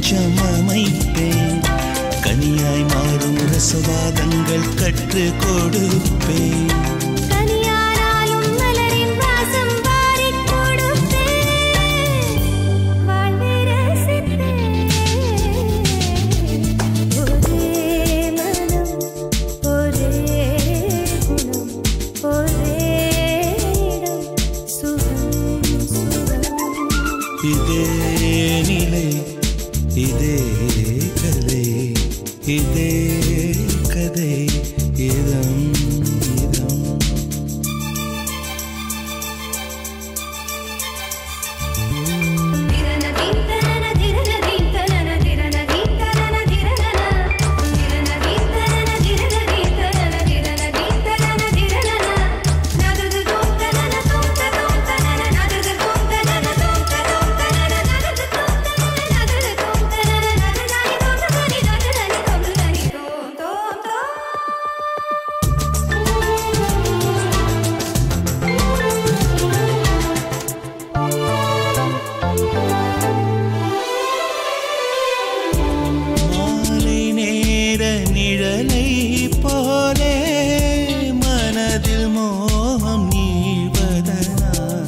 மஞ்சம் அமைப்பேன் கனியாய் மாறும் ரசவாதங்கள் கற்று கொடுப்பேன் கனியானாலும் மலரின் வாசம் வாரிக் கொடுப்பேன். வாழ்வை ரசித்தேன். ஒரே மனம், ஒரே குணம், ஒரே இடம். சுகம், சுகம். இதே நிலை இதே கதை இதே கதை இதம் இதம் திரன தீந்தன திரன தீந்தன திரன தீந்தன திரன திரன தீந்தன திரன தீந்தன திரன தீந்தன திரன நதுது தோந்தன தோந்த தோந்தன நதுது தோந்தன தோந்த தோந்தன நதுது தோந்தன நதுது தோந்தன நதுதானி தோந்தனி நதுதானி தோந்தனி தோம் தோம் மாலை நேர நிழலை போலே மனதில் மோகம் நீழ்வதனால்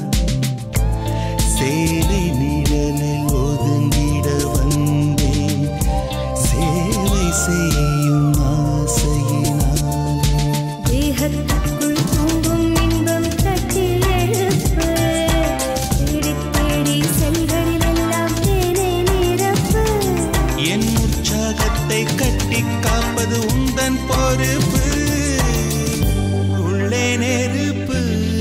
சேலை நிழலில் ஒதுங்கிட வந்தேன் சேவை செய்யும் ஆசையினால் தேகத்துக்குள் தூங்கும் இன்பம் தட்டி எழுப்பு தேடித் தேடி செல்களிலெல்லாம் தேனை நிரப்பு என் உற்சாகத்தை கட்டி காப்பது உந்தன் பொறுப்பு உள்ளே நெருப்பு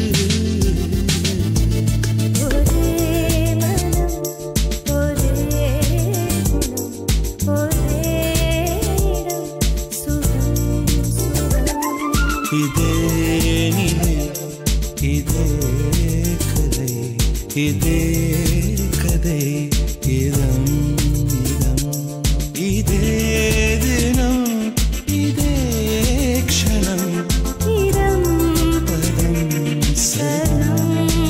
ஒரே மனம் ஒரே குணம் ஒரே இடம் சுகம் சுகம் இதே நிலை இதே கதை இதே கதை இதம் இதம் இதே தினம் இதே க்ஷணம் இடம் பதம் சரணம்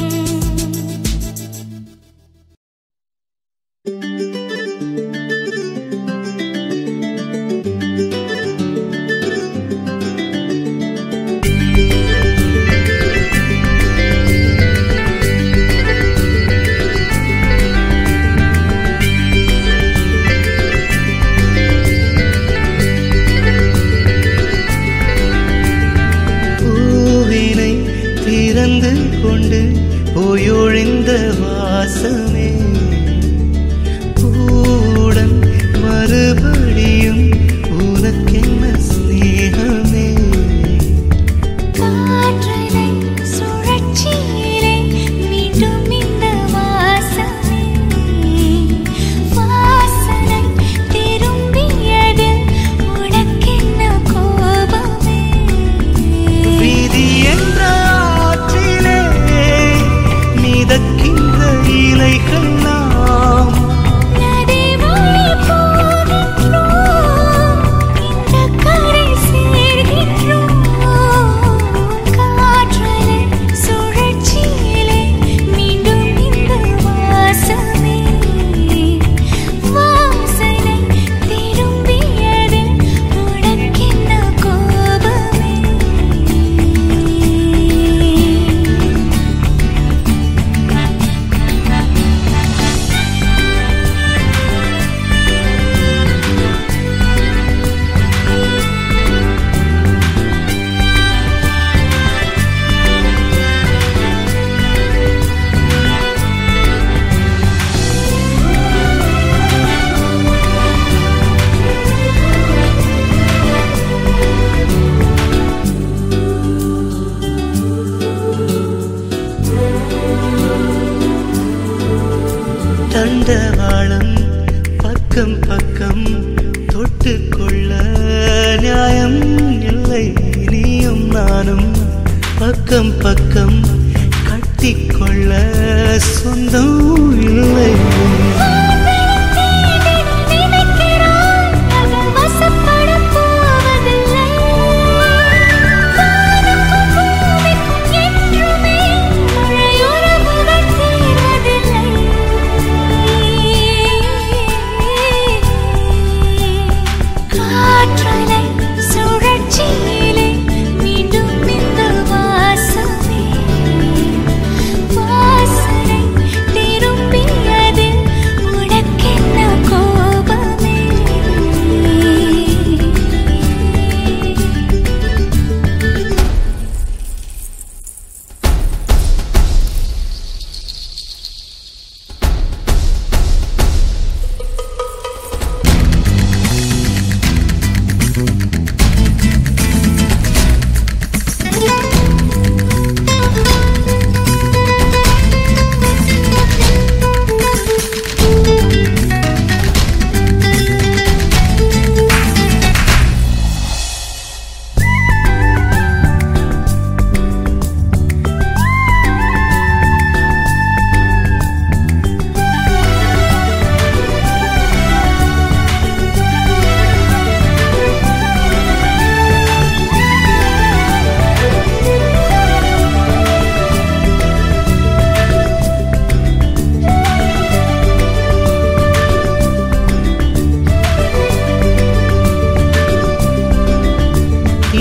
பூவினை திறந்து கொண்டு போயொழிந்த வாசமே பூடன் மறுபடியும் உனக்கென்ன ஸ்நேகமே காற்றலை சுழற்சியிலே மீண்டும் இந்த வாசமே வாசனை திரும்பியது உனக்கென்ன கோபமே வீதி என்ற ஆற்றிலே மிதக்கின்ற இலைகள் நாம் நதி வழி போகின்றோம் இந்த கரை சேர்கின்றோம் காற்றலை சுழற்சியிலே மீண்டும் இந்த வாசமே வாசனை திரும்பியது உனக்கென்ன கோபமே தண்டவாளம் பக்கம் பக்கம் தொட்டுக்கொள்ள நியாயம் இல்லை நீயும் நானும் பக்கம் பக்கம் கட்டிக்கொள்ள சொந்தம் இல்லை நினைக்கிறாய் அவள் வசப்படப் போவதில்லை வானுக்கும் பூமிக்கும் என்றுமே மழையுறவுகள் தீர்வதில்லை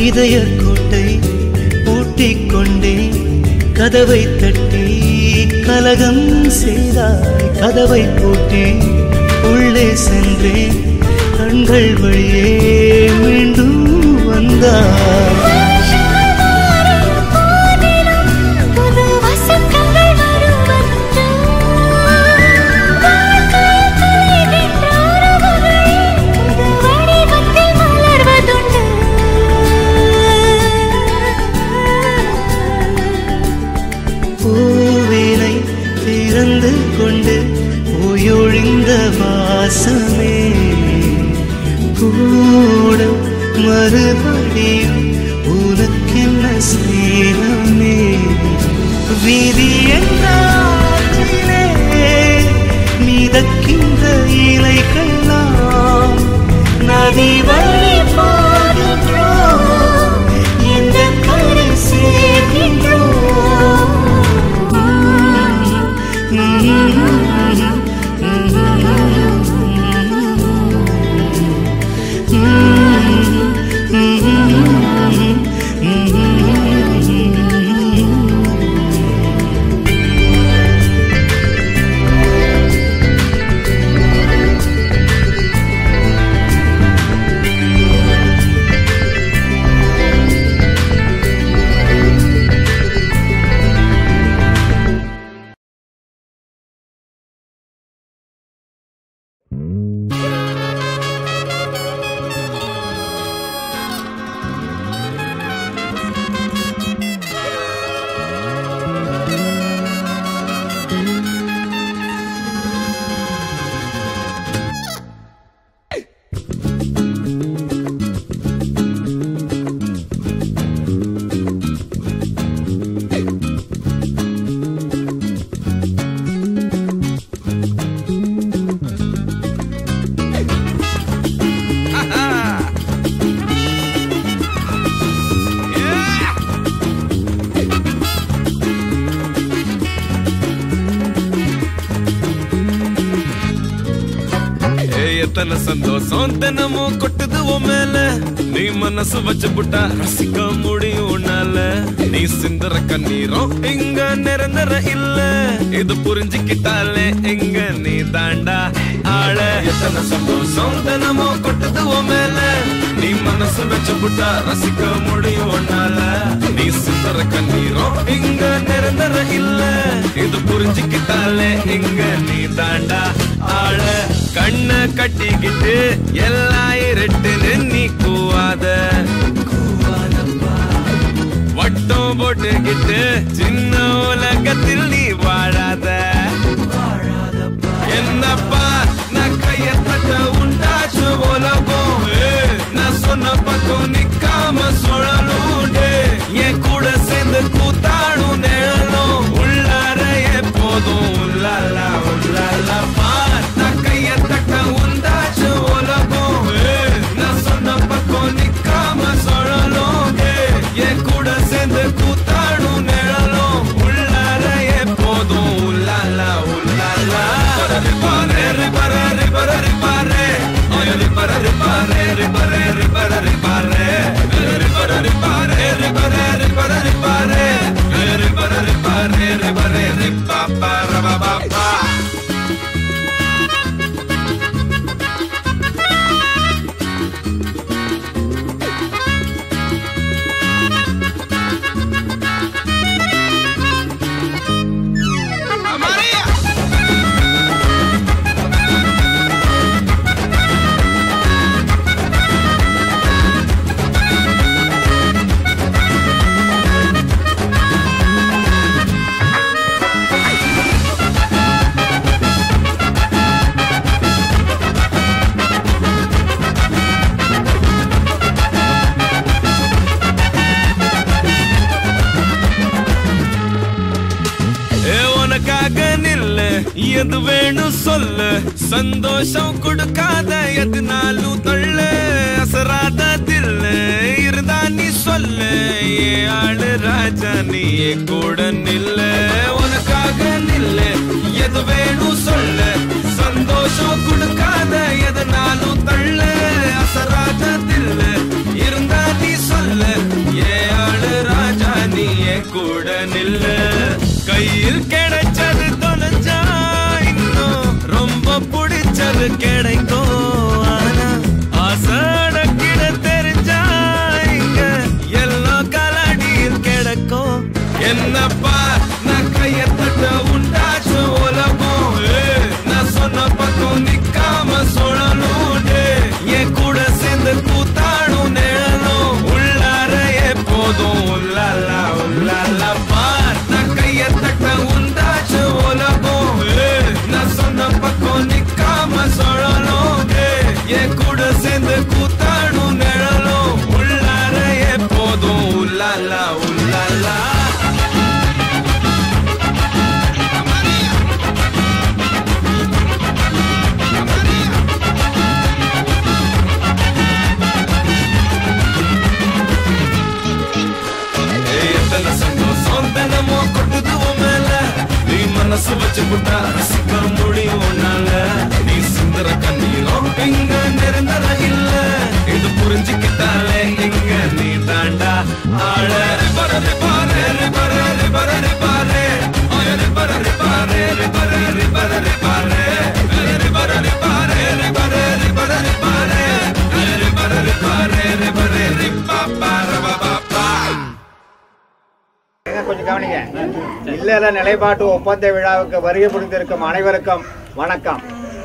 இதய கோட்டை பூட்டிக் கொண்டேன் கதவை தட்டி கலகம் செய்தாய் கதவை பூட்டி உள்ளே சென்றேன் கண்கள் வழியே மீண்டும் வந்தாய் புது வசந்தங்கள் வருவதுண்டு வாழ்க்கையில் துளிவிட்ட உறவுகள் புது வடிவத்தில் மலர்வதுண்டு பூவினை திறந்து கொண்டு ஓயொழிந்த வாசமே கூட மறுபடியும் உனக்கென்ன சேரமே விதி என்றாற்றிலே மிதக்கின்ற இலைகள்லாம் நதி வழி போகின்றோம் இந்த கரை ஏய், எத்தனை சந்தோஷம் தினமும் கொட்டுது உன் மேல நீ மனசு வச்சு புட்டா ரசிக்க முடியும் உன்னால நீ சிந்துற கண்ணீரும் இங்க நிரந்தர இல்ல இது புரிஞ்சுக்கிட்டாலே இங்க நீ தாண்டா ஆள எத்தனை சந்தோஷம் தினமும் கொட்டுது உன் மேல நீ மனசு வச்சு புட்டா ரசிக்க முடியும் உன்னால நீ சிந்துற கண்ணீரும் இங்க நிரந்தர இல்ல இது புரிஞ்சுக்கிட்டாலே இங்க நீ தாண்டா ஆள கண்ண கட்டிக்கிட்டு எல்லாம் இருட்டுன்னு நீ கூவாத வட்டம் போட்டுக்கிட்டு சின்ன உலகத்தில் நீ வாழாத என்னப்பா நான் கைய தட்ட உண்டாச்சு உலகம் ஏய், நான் சொன்ன பக்கம் நிக்காம சுழலும் டேய். என் கூட சேர்ந்து கூத்தாடும் நிழலும் உள்ளார எப்போதும் உள்ளாலா உள்ளாலா பார் நான் கைய தட்ட உண்டாச்சு உலகம் ஏய், நான் சொன்ன பக்கம் நிக்காம சுழலும் டேய். என் கூட சேர்ந்து கூத்தாடும் நிழலும் உள்ளார எப்போதும் உள்ளாலா உள்ளாலா ரிப்பாரே ரிப்பாரே ரிப்பாரே ரிப்பாரே ஆயா ரிப்பாரே ரிப்பாரே ரிப்பாரே ரிப்பாரே ரிப்பாரே ரிப்பாரே ரிப்பாரே ரிப்பாரே ரிப்பாரே ரிப்பாரே ரிப்பாரே ரிப்பாரே ரிப்பாரே ரிப்பாப்பா ரபாபாப்பா María! ஏ உனக்காக நில்லு எது வேணும் சொல்லு சந்தோஷம் கொடுக்காத எதுனாலும் தள்ளு அசராத தில்லு இருந்தா நீ சொல்லு ஏ ஆளு ராஜா நீ என் கூட நில்லு உனக்காக நில்லு எது வேணும் சொல்லு சந்தோஷம் கொடுக்காத எதுனாலும் தள்ளு அசராத தில்லு இருந்தா நீ சொல்லு கலாடியில் கிடைச்சது தொலைஞ்சா இன்னும் ரொம்ப பிடிச்சது கிடைக்கும் ஆனா ஆசட கிட தெரிஞ்சா இங்க எல்லாம் கலாடியில் கிடைக்கும் என்னப்பா நான் கைய தட்ட உண்டாச்சு உலகம் ஏய், நான் சொன்ன பக்கம் நிக்காம சொல்லணும் டேய். என் கூட சேர்ந்து கூத்தாடும் நிழலும் உள்ளார எப்போதும் உள்ளாலா உள்ளாலா பார் நான் கைய தட்ட உண்டாச்சு உலகம் ஏய், நான் சொன்ன பக்கம் நிக்காம சொல்லணும் டேய். என் கூட சேர்ந்து கூத்தாடும் நிழலும் உள்ளார எப்போதும் உள்ளாலா உள்ளாலா ஏய், எத்தனை சந்தோஷம் தினமும் கொட்டுது உன் மேல. நீ மனசு வச்சு புட்டா ரசிக்க முடியும் உன்னால. நீ சிந்துற கண்ணீரும் இங்க நிரந்தர இல்ல. இது புரிஞ்சுக்கிட்டாலே இங்க நீ தாண்டா ஆள. ரிபர ரிபாரே, ரிபர ரிபர ரிபாரே. ஆய ரிபர ரிபாரே, ரிபர ரிபர ரிபாரே. ரிபர ரிபாரே, ரிபர ரிபர ரிபாரே. ரிபர ரிபாரே, ரிபர ரிபாப்பா, ரபாபாப்பா. ஏங்க, கொஞ்சம் கவனிங்க இல்லற நிலைப்பாட்டு ஒப்பந்த விழாவுக்கு வருகை புரிந்திருக்கும் அனைவருக்கும் வணக்கம்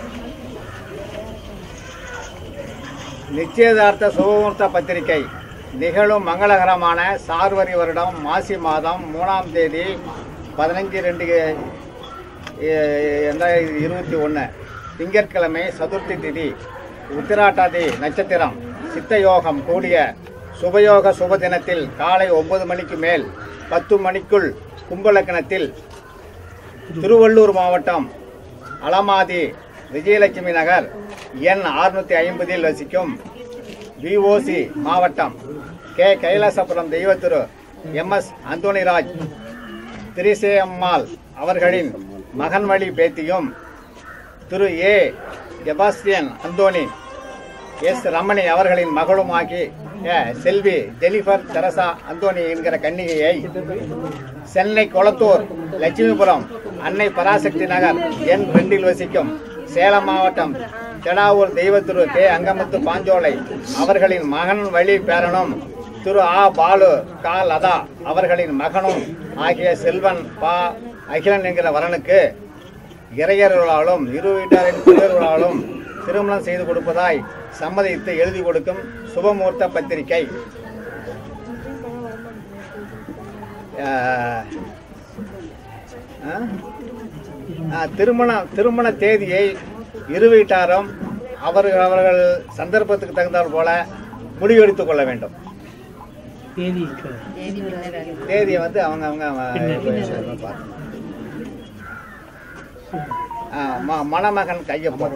நிச்சயதார்த்த சுபமுகூர்த்த பத்திரிகை நிகழும் மங்களகரமான சார்வரி வருடம் மாசி மாதம் மூணாம் தேதி பதினஞ்சு ரெண்டு ரெண்டாயிரத்தி இருபத்தி ஒன்று திங்கட்கிழமை சதுர்த்தி திதி உத்திராட்டாதி நட்சத்திரம் சித்த யோகம் கூடிய சுபயோக சுப தினத்தில் காலை ஒன்பது மணிக்கு மேல் பத்து மணிக்குள் கும்பலக்கணத்தில் திருவள்ளூர் மாவட்டம் அலமாதி விஜயலட்சுமி நகர் எண் அறுநூத்தி ஐம்பதில் வசிக்கும் விஓசி மாவட்டம் கே கைலாசபுரம் தெய்வத்திரு எம் எஸ் அந்தோணிராஜ் திரிசேயம்மாள் அவர்களின் மகன் வழி பேத்தியும் திரு A Sebastian Anthony S Ramani அவர்களின் மகளுமாகி ஏ, செல்வி ஜெனிஃபர் தெரசா அந்தோனி என்கிற கன்னிகையை சென்னை கொளத்தூர் லட்சுமிபுரம் அன்னை பராசக்தி நகர் எண் ரெண்டில் வசிக்கும் சேலம் மாவட்டம் தெடாவூர் தெய்வத்திரு கே அங்கமுத்து பாஞ்சோலை அவர்களின் மகன் வழி பேரனும் திரு ஆ பாலு கா லதா அவர்களின் மகனும் ஆகிய செல்வன் பா அகிலன் என்கிற வரனுக்கு இறையர்களாலும் இரு வீட்டாரின் பெரியவர்களாலும் திருமணம் செய்து கொடுப்பதாய் சம்மதித்து எழுதி கொடுக்கும் சுபமுகூர்த்த பத்திரிகை ஆஹ், ஆஹ், திருமண திருமண தேதியை இரு வீட்டாரும் அவர்கள் அவர்கள் சந்தர்ப்பத்துக்கு தகுந்தாற் போல முடிவெடுத்துக் கொள்ள வேண்டும் தேதியை வந்து அவங்க அவங்க பார்த்து ஆ, ம- மணமகன் கையொப்பம்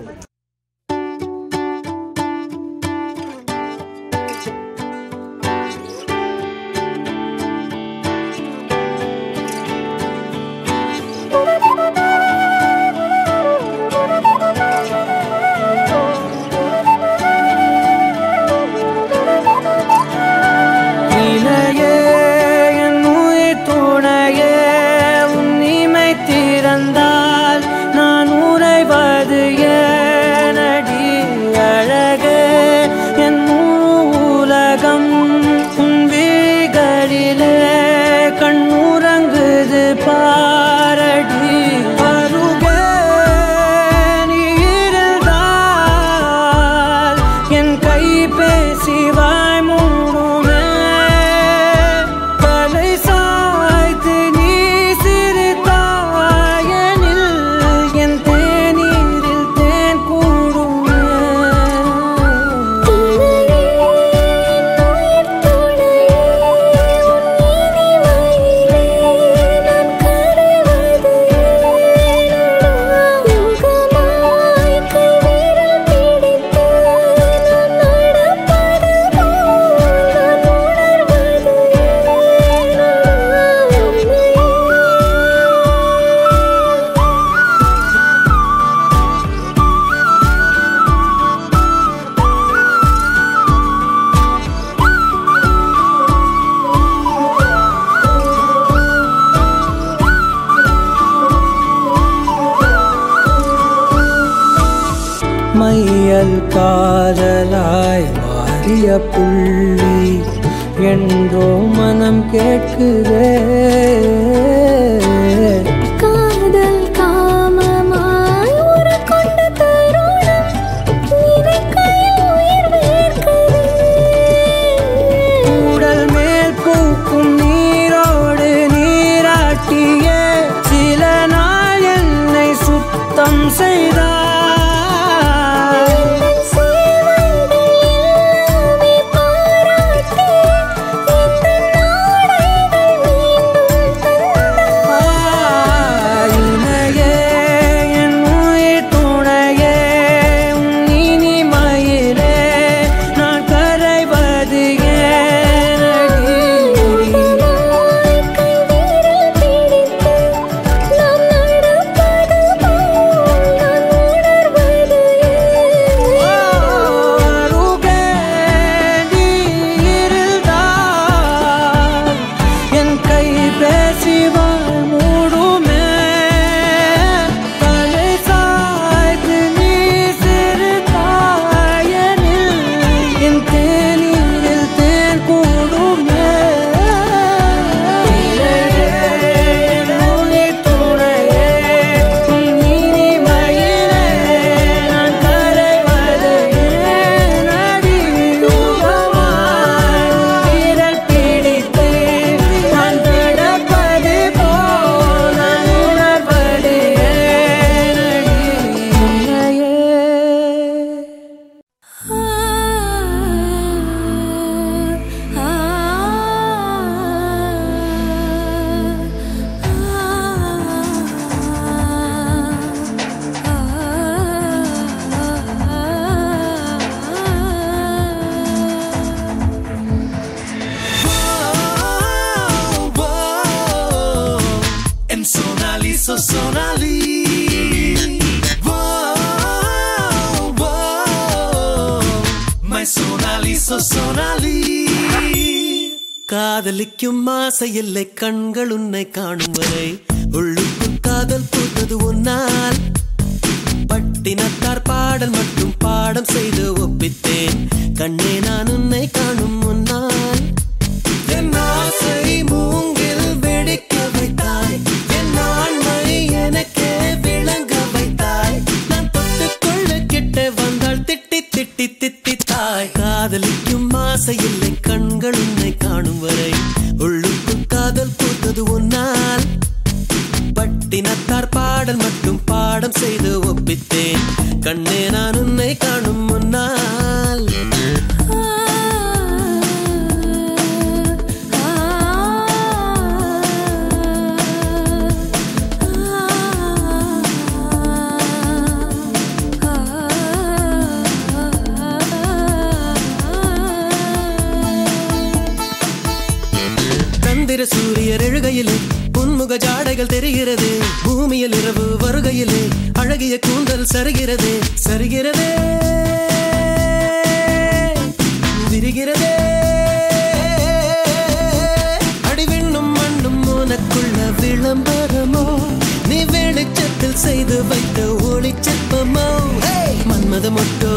இணையே என் உயிர் துணையே உன் இமை திறந்தால் நான் உறைவது ஏனடி அழகே என் உலகம் உன் விழிகளிலே கண்ணுறங்குது பாரடி அருகே நீ இருந்தால் என் கை பேசி வாய் மூடுமே தலை சாய்த்து நீ சிரித்தாயனில் என் தேநீரில் தேன் கூடுமே நான் சிறிய புள்ளி என்றோ மனம் கேட்குதே காதல் காமமாய் உருக்கொண்ட தருணம் நினைக்கையில் உயிர் வேர்க்குதே. உடல் மேல் பூக்கும் நீரோடு நீராட்டிய சில நாள் என்னை சுத்தம் செய்தார் என் சேவைகள் எல்லாமே பாராட்டி இந்த நாடைகள் மீண்டும் தந்தாய். இணையே என் உயிர் துணையே உன் இனிமையிலே நான் கரைவது ஏனடி உடலாய் கைவிரல் பிடித்து நாம் நடப்பது போல் நான் உணர்வது அருகே நீ இருந்தால் என் கை பேசிவாள் மூடுமே தலை சாய்த்து நீ சிறுதாயனில் என் தேநீரில் தேன் கூடுமே உயிர் துணையே உன் இனிமையிலே நான் கரைவது ஏனடி யுகமாய் விரல் பிடித்து நான் நடப்பது போல் நான் உணர்வது ஏனடி உன்னையே En Sonali, so Sonali. Whoa, whoa. My Sonali, so Sonali. காதலிக்கும் ஆசை இல்லை கண்கள் உன்னை காணும் வரை உள்ளுக்குள் காதல் பூத்தது உன்னால் பட்டினத்தார் பாடல் மட்டும் பாடம் செய்து ஒப்பித்தேன் கண்ணே நான் உன்னை காணும் முன்னால் என் ஆசை மூங்கில் வெடிக்க வைத்தாய் என் ஆண்மை எனக்கே விளங்க வைத்தாய் நான் தொட்டுக்கொள்ள கிட்ட வந்தால் திட்டி திட்டி தித்தித்தாய் காதலிக்கும் ஆசை இல்லை கண்கள் உன்னை காணும் வரை உள்ளுக்குள் காதல் பூத்தது உன்னால் பட்டினத்தார் பாடல் மட்டும் பாடம் செய்து ஒப்பித்தேன் கண்ணே நான் உன்னை காணும் முன்னால் சந்திர சூரியர் எழுகையிலே உன்முக ஜாடைகள் தெரிகிறது பூமியில் இரவு வருகையிலே அழகிய கூந்தல் சரிகிறதே சரிகிறதே விரிகிறதே அடிவிண்ணும் மண்ணும் உனக்குள்ள விளம்பரமோ நீ வெளிச்சத்தில் செய்து வைத்த ஒளிச்சப்பமோ மன்மத மொட்டோ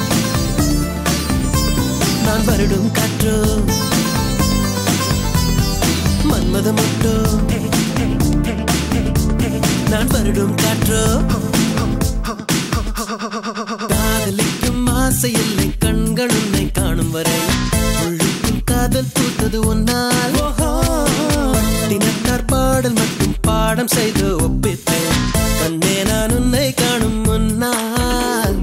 நான் வருடும் காற்றோ மன்மத மொட்டோ நான் வருடும் காற்றோ காதலிக்கும் ஆசை இல்லை கண்கள் உன்னை காணும் வரை உள்ளுக்குள் காதல் பூத்தது ஒன்னால் தினத்தார் பாடல் மட்டும் பாடம் செய்து ஒப்பித்தேன் கண்ணே நான் உன்னை காணும் முன்னால்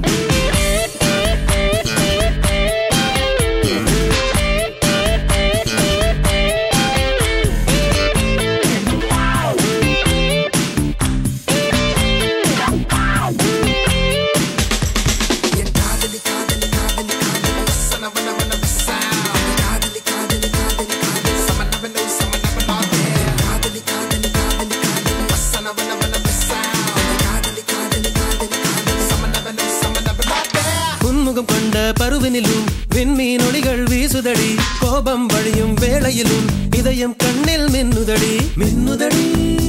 உன்முகம் கொண்ட பருவினிலும் விண்மீன் ஒளிகள் வீசுதடி கோபம் வழியும் வேளையிலும் இதயம் கண்ணில் மின்னுதடி மின்னுதடி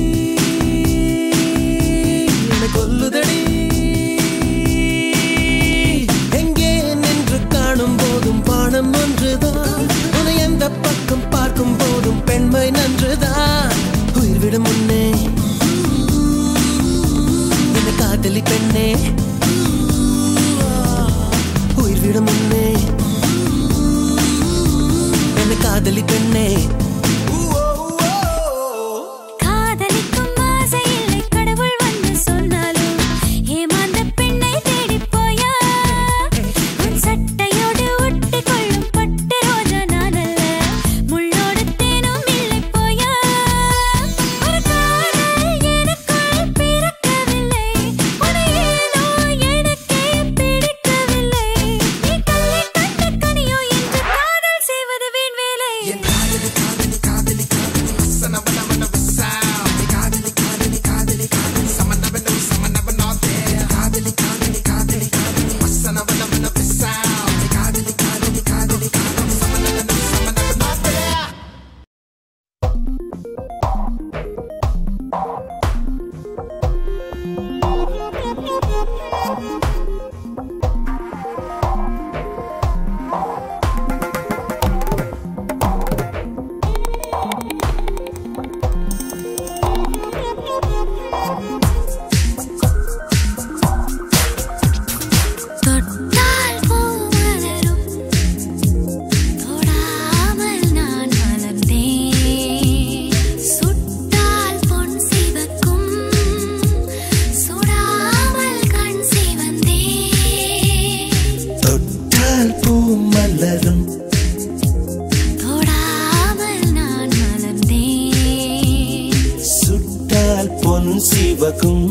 என்னை கொல்லுதடி எங்கே நின்று காணும் போதும் வானம் காதலி பெண்ணே காதலிக்கும் ஆசை இல்லை கடவுள் வந்து சொன்னாலும் ஏமாந்த பெண்ணை தேடிப் போயா உன் சட்டையோடு ஒட்டிக் கொள்ளும் பட்டு ரோஜா நான் அல்ல முள்ளோடு தேனும் இல்லை போயா ஒரு காதல் எனக்குள் பிறக்கவில்லை உன்னை ஏனோ எனக்கே பிடிக்கவில்லை நீ கல்லை கண்ட கனியோ என்று காதல் செய்வது வீண் வேலை தொட்டால் பூ மலரும் தொடாமல் நான் மலர்ந்தேன் சுட்டால் பொன் சிவக்கும் சுடாமல் கண் சிவந்தேன் தொட்டால் பூ மலரும் தொடாமல் நான் மலர்ந்தேன் சுட்டால் பொன் சிவக்கும்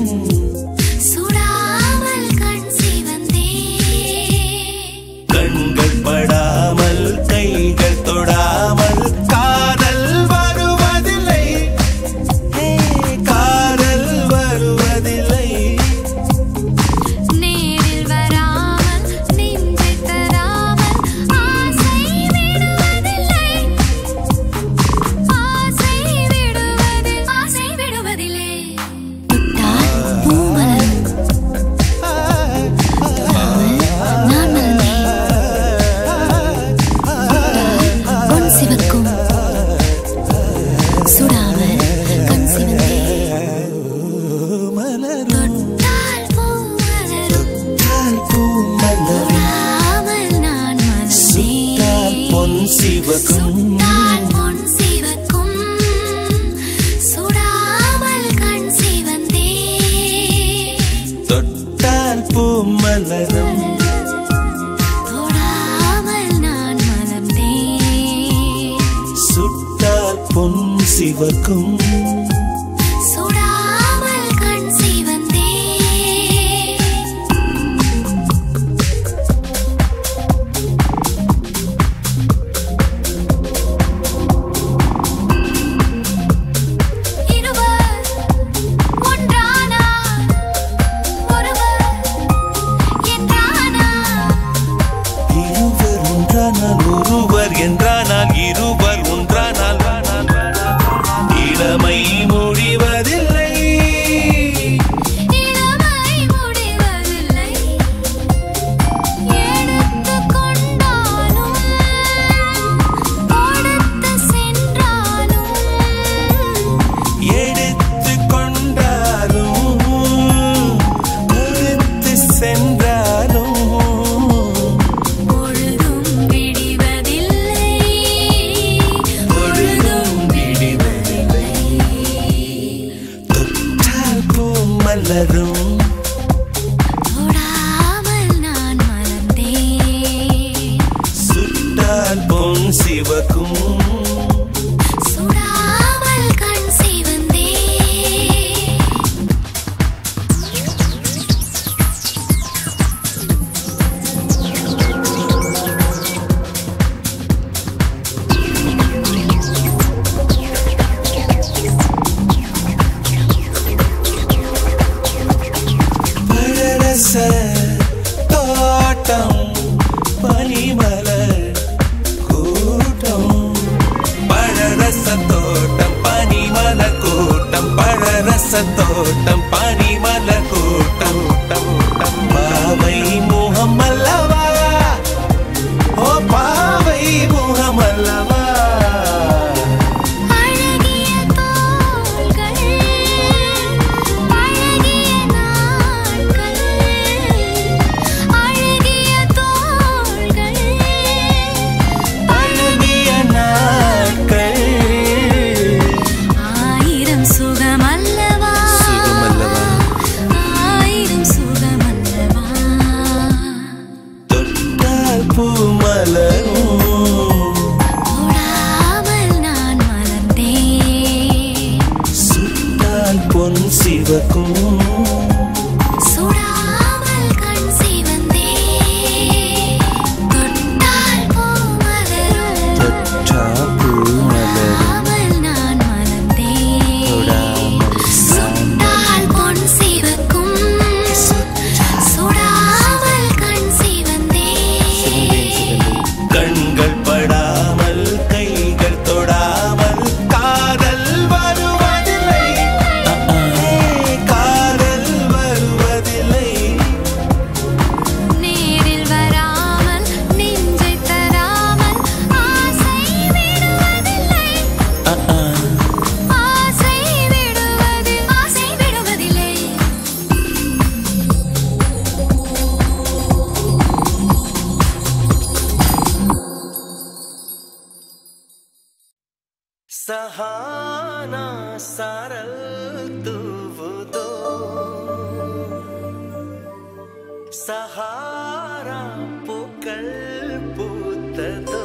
சுடாமல் கண் சிவந்தேன் கண்கள் படாமல் கைகள் தொடாமல் காதல் வருவதில்லை ஏ, காதல் வருவதில்லை நேரில் வராமல் நெஞ்சை தராமல் ஆசை விடுவதில்லை ஆசை விடுவதில் ஆசை விடுவதில்லை தொட்டால் பூமலர் நான் மலர்ந்தேன் பொன் சிவக்கும் சுடாமல் கண் சிவந்தேன் மலரும் தொட்டால் பூமலரும் தொட்டால் பூ மலரும் தொடாமல் நான் சுட்டால் பொன் மலர்ந்தேன் சிவக்கும் சுட்டால் பொன் சிவக்கும் சுடாமல் கண் சிவந்தேன் தொட்டால் பூ மலரும் தொடாமல் நான் மலர்ந்தேன் சுட்டால் பொன் சிவக்கும் சுடாமல் கண் சிவந்தேன் இருவர் ஒன்றானார் ஒருவர் என்றானார் இருவர் ஒன்றானால் ஒருவர் என்றானால் இருவர் ஒன்றானால் இளமை முடிவதில்லை இளமை முடிவதில்லை எடுத்துக் கொண்டாலும் கொடுத்து சென்றாலும் எடுத்து கொண்டாலும் கொடுத்து சென்றாலும் பொழுதும் விடிவதில்லை பொழுதும் விடிவதில்லை தொட்டால் பூ மலரும் தொடாமல் நான் மலர்ந்தேன் சுட்டால் பொன் சிவக்கும் சுடாமல் கண் சிவந்தேன் பழரச தோட்டம் பனிமலர் கூட்டம் பழரச தோட்டம் பனிமலர் கூட்டம் பழரச தோட்டம் பனிமலர் கூட்டம் பாவை முகம் அல்லவா ஓ பாவை முகம் அல்லவா அழகிய தோள்கள் அழகிய நாட்கள் அழகிய தோள்கள் அழகிய தொட்டால் பூ மலரும் தொடாமல் நான் மலர்ந்தேன் சுட்டால் பொன் சிவக்கும் சுடாமல் கண் சிவந்தே தொட்டால் பூ மலரும் தொற்றா பூ மலரும் தொடாமல் நான் மலர்ந்தேன் தொடாமல் சுட்டால் பொன் சிவக்கும் சுடாமல் கண் சிவந்தே கண்கள் படாமல் கைகள் தொடாமல் காதல் வருவதில்லை காதல் வருவதில்லை நேரில் வராமல் நெஞ்சை தராமல் ஆசை விடுவதில்லை ஆசை விடுவதில் ஆசை விடுவதில்லை ಸಹಾನ ಸಾರಲ್ ತೂವುದೋ ಸಹಾರ ಪೂக்கள் பூத்ததோ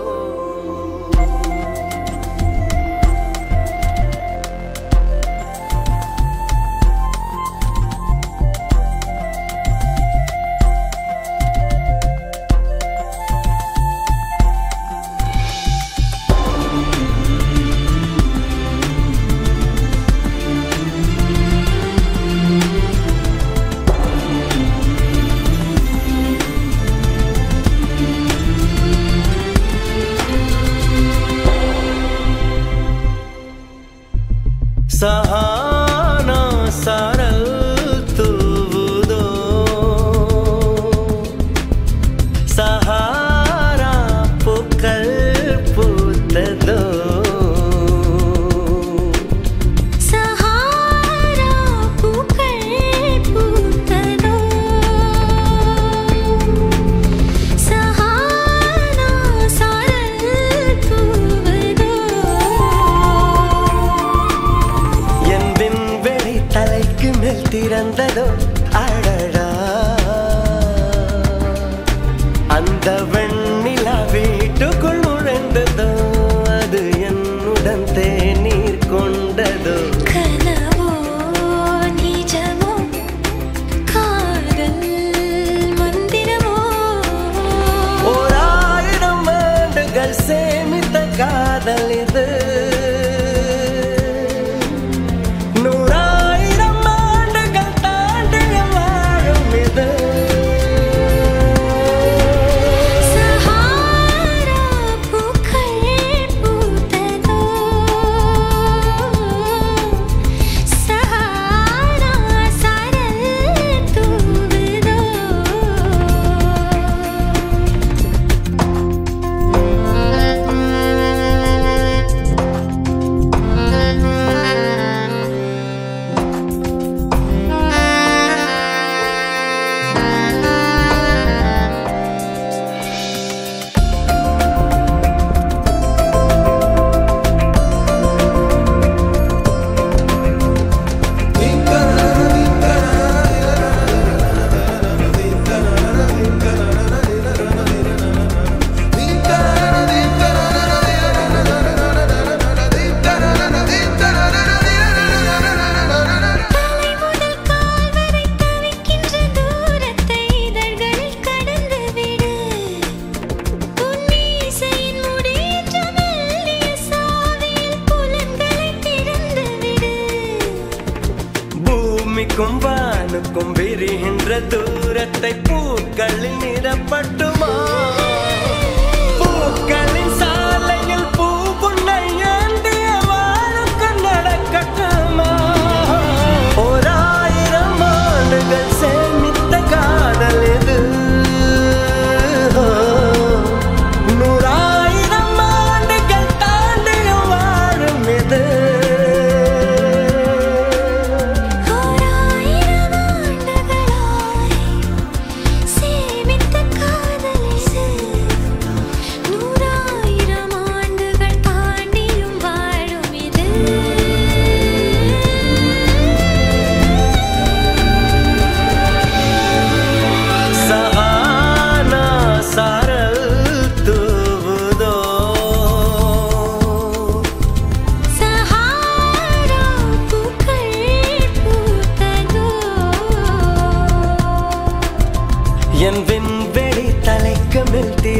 ಸಹಾನ ಸಾರಲ್ ತೂವುದೋ ಸಹಾರ ಪೂக்கள் பூத்ததோ சஹாரா பூக்கள் பூத்ததோ சஹாரா சாரல் தூவதோ என் விண்வெளி தலைக்கு மேல் திறந்ததோ அழகா அந்த வெண்ணிலா வீட்டுக்குள் நுழைந்ததோ அது என்னுடன் தேநீர் கொண்டதோ கனவோ நிஜமோ காதல் மந்திரமோ ஓராயிரம் ஆண்டுகள் சேமித்த காதல் இது நூறாயிரம் ஆண்டுகள் தாண்டிய வாழும் இது சஹாரா பூக்கள் பூத்ததோ சஹாரா சாரல் தூவதோ தலை முதல் கால் வரை தவிக்கின்ற தூரத்தை இதழ்களில் கடந்து விடு உன் மீசையின் முடியற்ற மெல்லிய சாவியில் புலன்களை திறந்து விடு பூமிக்கும் வானுக்கும் விரிகின்ற தூரத்தை பூக்களில் நிறப்பட்டுமா பூக்களின் சாலையில் பூ புன்னை ஏந்திய வாழுக்கு நடக்கட்டுமா ஓராயிரம் ஆண்டுகள் சேமித்த காதல் இது நூறாயிரம் ஆண்டுகள் தாண்டிய வாழும் இது ஓராயிரம் ஆண்டுகளாய் சேமித்த காதல்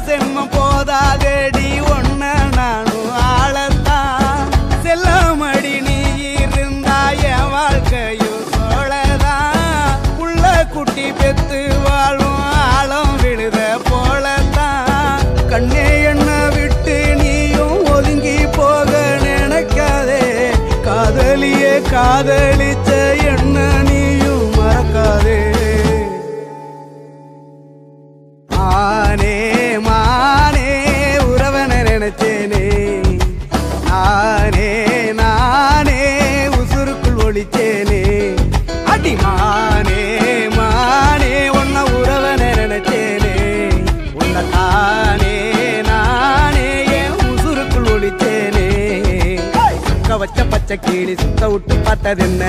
சென்மம் போதாதேடி ஒன்ன நானும் ஆளத்தான் செல்லமடி நீ இருந்தா என் வாழ்க்கையும் சோழதான் புள்ள குட்டி பெத்து வாழும் ஆழம் விழுத போலத்தான் கண்ணே என்ன விட்டு நீயும் ஒதுங்கி போக நினைக்காதே காதலியே காதலிச்ச என்ன நீயும் மறக்காதே ஆனே மானே உறவன நினைச்சேனே நானே நானே உசுருக்குள் ஒளிச்சேனே அடி மானே மானே உன்ன உறவன நினைச்சேனே உன்னை தானே நானே என் உசுருக்குள் ஒளிச்சேனே சுக்க வச்ச பச்சை கீழி சுத்த விட்டு பார்த்ததென்ன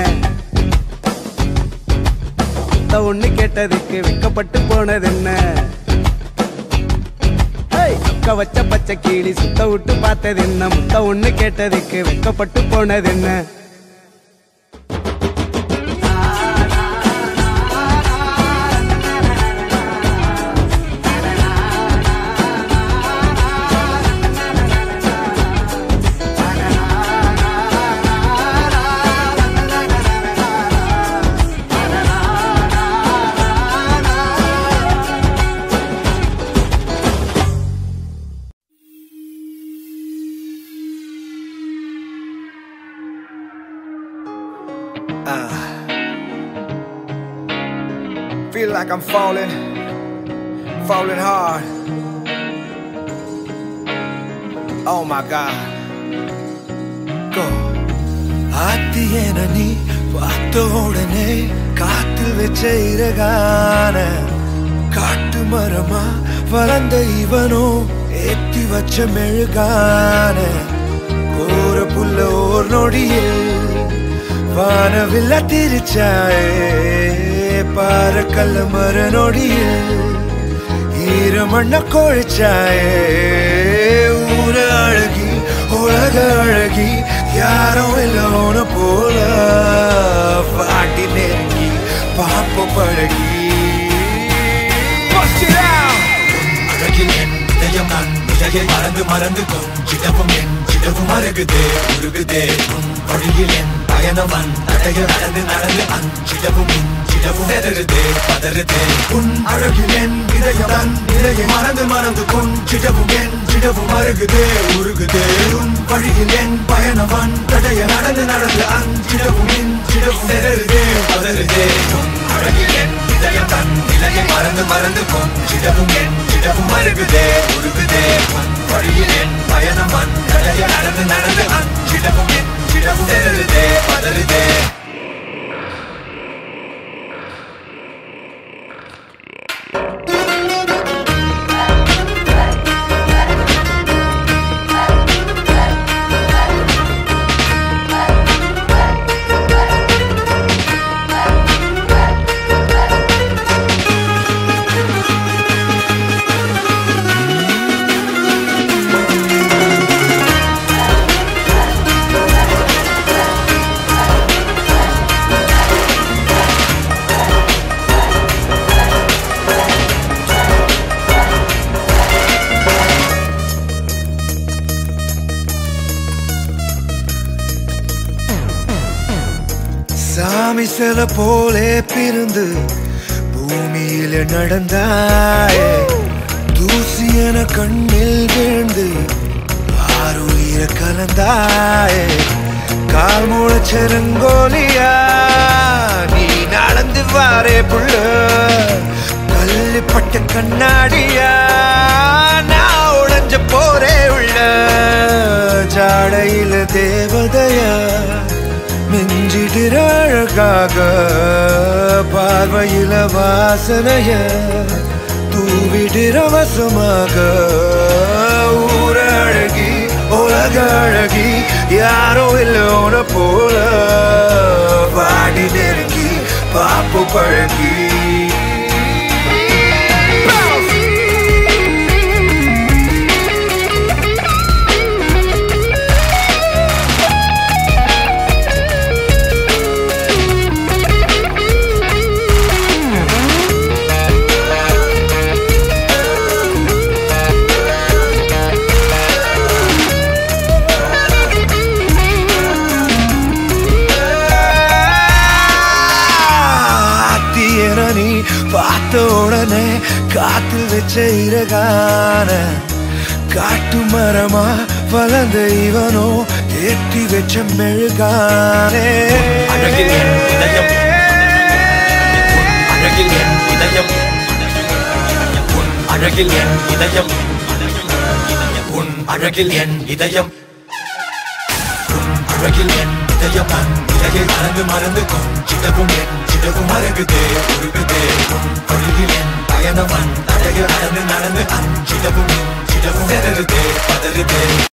சுத்த ஒண்ணு கேட்டதுக்கு வெக்கப்பட்டு போனதென்ன ஏய், சுக்க வச்ச பச்சை கீழி சுத்த விட்டு பார்த்தது என்ன முத்த ஒண்ணு கேட்டதுக்கு வெக்கப்பட்டு போனது என்ன Feel like I'm falling, falling hard. Oh my God. Go. ஆத்தியன நீ பார்த்த உடனே காத்தில் வச்ச இறகான காட்டு மரமா வளர்ந்த இவனோ ஏத்தி வச்ச மெழுகான கோர புல்ல ஓர் நொடியில் வானவில்ல திரிச்சாயே பாறக்கல்ல மர நொடியில் ஈரமண்ண கொழிச்சாயே ஊர அழகி உலக அழகி யாரும் இல்லோன போல பாட்டி நெருங்கி பாப்ப பழகி Bust it out. அழகில் என் இதயம் நான் நிலையை மறந்து மறந்து கொஞ்சிடவும் என் சிடவும் அருகுதே உருகுதே உன் வழியில் என் பயணம் தடைய நடந்து நடந்து அஞ்சிடவும் இஞ்சிடவும் எதருதே பதறுதே உன் அழகில் என் இதயம் தன் நிலையை மறந்து மறந்து கொஞ்சிடவும் என் சிடவும் அருகுதே உருகுதே உன் வழியில் என் பயணம் தடைய நடந்து நடந்து அஞ்சிடவும் இஞ்சிடவும் எதருதே பதறுதே உன் அழகில் என் இதயம் தன் நிலையை மறந்து மறந்து கொஞ்சிடவும் என் சிடவும் அருகுதே உருகுதே உன் வழியில் என் பயணம் தடைய நடந்து நடந்து அஞ்சிடவும் இஞ்சிடவும் எதருதே பதறுதே சாமி சில போலே பிறந்து பூமியில நடந்தாயே தூசி என கண்ணில் விழுந்து ஆறுயிர கலந்தாயே கால் முளைச்செருங்கோலியா நீ நடந்து வாரே புள்ள கல்லுப்பட்ட கண்ணாடியா நான் உடைஞ்ச போரே உள்ள ஜாடையில தேவதையா மிஞ்சிடிற அழகாக பார்வையில வாசனைய தூவிடிற வசமாக ஊர அழகி உலக அழகி யாரோ இல்லோன போல பாடி நெருங்கி பாப்பு பழகி வச்ச இறகான காட்டு மரமா வளர்ந்த இவனோ ஏற்றி வச்ச மெழுகானே அழகில் என் இதயம் அழகில் என் இதயம் உன் அழகில் என் இதயம் உன் அழகில் என் இதயம் உன் அழகில் என் இதயம் நான் இதையை மறந்து மறந்து கொஞ்சிடவும் என் சிடவும் மறகுதே உருகுதே உன் வழியில் என் பயணம் தடைய நடந்து நடந்து அஞ்சிடவும் சிடவும் பதறுதே பதறுதே